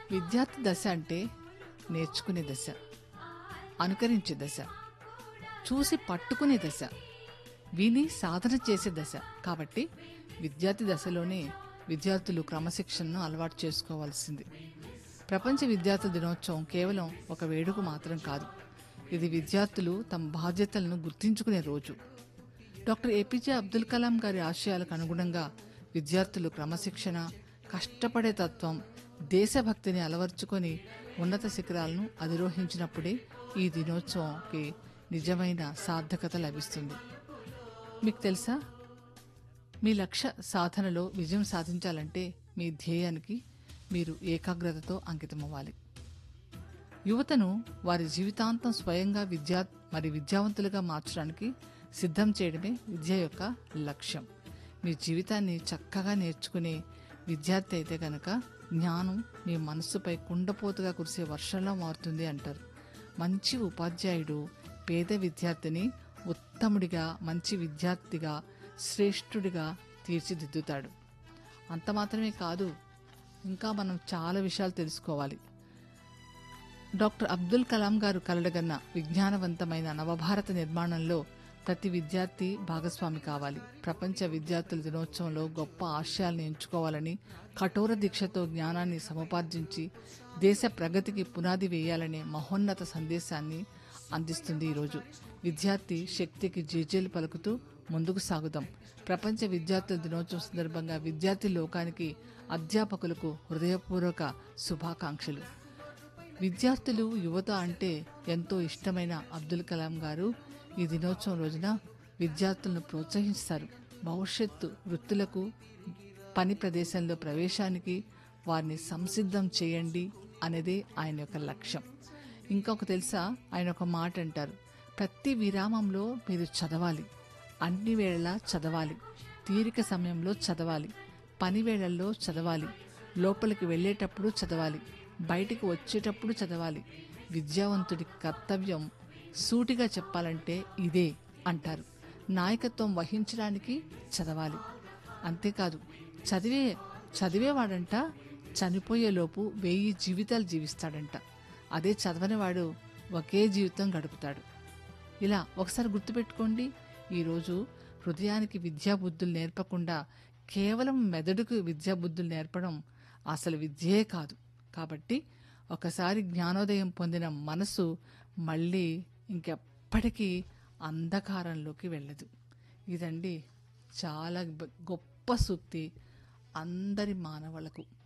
విద్యార్థి దశ అంటే నేర్చుకునే దశ అనుకరించే దశ చూసి పట్టుకునే దశ విని సాధన చేసే దశ కాబట్టి విద్యార్థి దశలోనే విద్యార్థులు క్రమశిక్షణను అలవాటు చేసుకోవాల్సింది ప్రపంచ విద్యార్థి దినోత్సవం కేవలం ఒక వేడుక మాత్రం కాదు ఇది విద్యార్థులు తమ బాధ్యతలను గుర్తించుకునే రోజు డాక్టర్ ఏపీజే అబ్దుల్ కలాం గారి ఆశయాలకు అనుగుణంగా విద్యార్థులు క్రమశిక్షణ కష్టపడే తత్వం దేశభక్తిని అలవర్చుకొని ఉన్నత శిఖరాలను అధిరోహించినప్పుడే ఈ దినోత్సవంకి నిజమైన సార్థకత లభిస్తుంది మీకు తెలుసా మీ లక్ష్య సాధనలో విజయం సాధించాలంటే మీ ధ్యేయానికి మీరు ఏకాగ్రతతో అంకితమవ్వాలి యువతను వారి జీవితాంతం స్వయంగా విద్యా మరి విద్యావంతులుగా మార్చడానికి సిద్ధం చేయడమే విద్య యొక్క లక్ష్యం మీ జీవితాన్ని చక్కగా నేర్చుకునే విద్యార్థి అయితే గనక జ్ఞానం మీ మనస్సుపై కుండపోతుగా కురిసే వర్షంలో మారుతుంది అంటారు మంచి ఉపాధ్యాయుడు పేద విద్యార్థిని ఉత్తముడిగా మంచి విద్యార్థిగా శ్రేష్ఠుడిగా తీర్చిదిద్దుతాడు అంత మాత్రమే కాదు ఇంకా మనం చాలా విషయాలు తెలుసుకోవాలి డాక్టర్ అబ్దుల్ కలాం గారు కలడగన్న విజ్ఞానవంతమైన నవభారత నిర్మాణంలో ప్రతి విద్యార్థి భాగస్వామి కావాలి ప్రపంచ విద్యార్థుల దినోత్సవంలో గొప్ప ఆశయాలను ఎంచుకోవాలని కఠోర దీక్షతో జ్ఞానాన్ని సముపార్జించి దేశ ప్రగతికి పునాది వేయాలనే మహోన్నత సందేశాన్ని అందిస్తుంది ఈరోజు విద్యార్థి శక్తికి జేజేలు పలుకుతూ ముందుకు సాగుదాం ప్రపంచ విద్యార్థుల దినోత్సవం సందర్భంగా విద్యార్థి లోకానికి అధ్యాపకులకు హృదయపూర్వక శుభాకాంక్షలు విద్యార్థులు యువత అంటే ఎంతో ఇష్టమైన అబ్దుల్ కలాం గారు ఈ దినోత్సవం రోజున విద్యార్థులను ప్రోత్సహిస్తారు భవిష్యత్తు వృత్తులకు పని ప్రదేశంలో ప్రవేశానికి వారిని సంసిద్ధం చేయండి అనేదే ఆయన యొక్క లక్ష్యం ఇంకొక తెలుసా ఆయన ఒక మాట అంటారు ప్రతి విరామంలో మీరు చదవాలి అన్ని వేళలా చదవాలి తీరిక సమయంలో చదవాలి పని వేళల్లో చదవాలి లోపలికి వెళ్ళేటప్పుడు చదవాలి బయటికి వచ్చేటప్పుడు చదవాలి విద్యావంతుడి కర్తవ్యం సూటిగా చెప్పాలంటే ఇదే అంటారు నాయకత్వం వహించడానికి చదవాలి అంతేకాదు చదివే చదివేవాడంట చనిపోయేలోపు వెయ్యి జీవితాలు జీవిస్తాడంట అదే చదవనివాడు ఒకే జీవితం గడుపుతాడు ఇలా ఒకసారి గుర్తుపెట్టుకోండి ఈరోజు హృదయానికి విద్యాబుద్ధులు నేర్పకుండా కేవలం మెదడుకు విద్యాబుద్ధులు నేర్పడం అసలు విద్యే కాదు కాబట్టి ఒకసారి జ్ఞానోదయం పొందిన మనసు మళ్ళీ ఇంకెప్పటికీ అంధకారంలోకి వెళ్ళదు ఇదండి చాలా గొప్ప సూక్తి అందరి మానవులకు